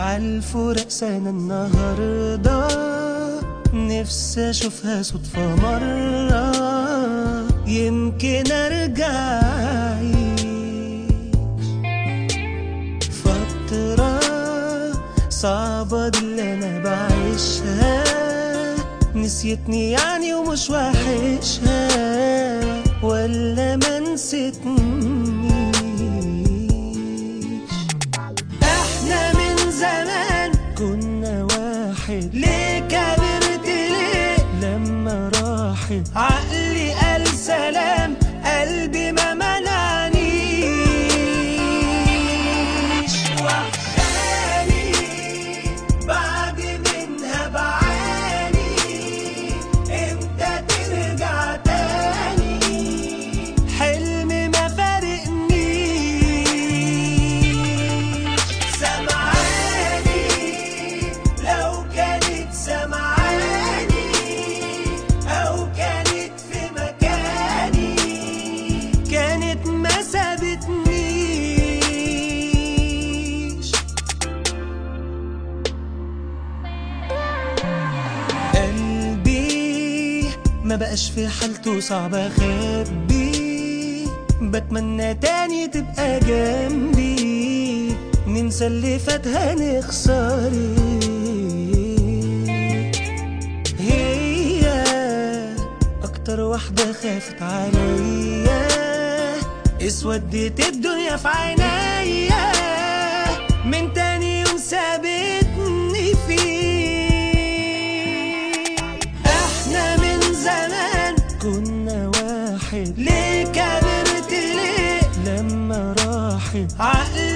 عالفراق سنة النهاردة نفسي اشوفها صدفة مرة يمكن ارجع أعيش فترة صعبة دي اللي انا بعيشها نسيتني يعني ومش وحشها ولا ما نسيتنيش احنا من زمان كنا واحد ليه كبرت ليه لما راحت عقلي قال سلام قلبي ما منعنيش وحشاني بعد منها بعاني امتى ترجع تاني حلم ما فارقنيش سمعاني لو كانت سمعاني او كانت في مكاني كانت ما سابتنيش قلبي ما بقاش في حالته صعب اخبي بتمنى تاني تبقى جنبي ننسى اللي فات هنخسرك هي اكتر واحدة خافت عليا اسودت الدنيا في عينيا من تاني يوم سابتني فيه احنا من زمان كنا واحد ليه كبرت ليه لما راحت عقلي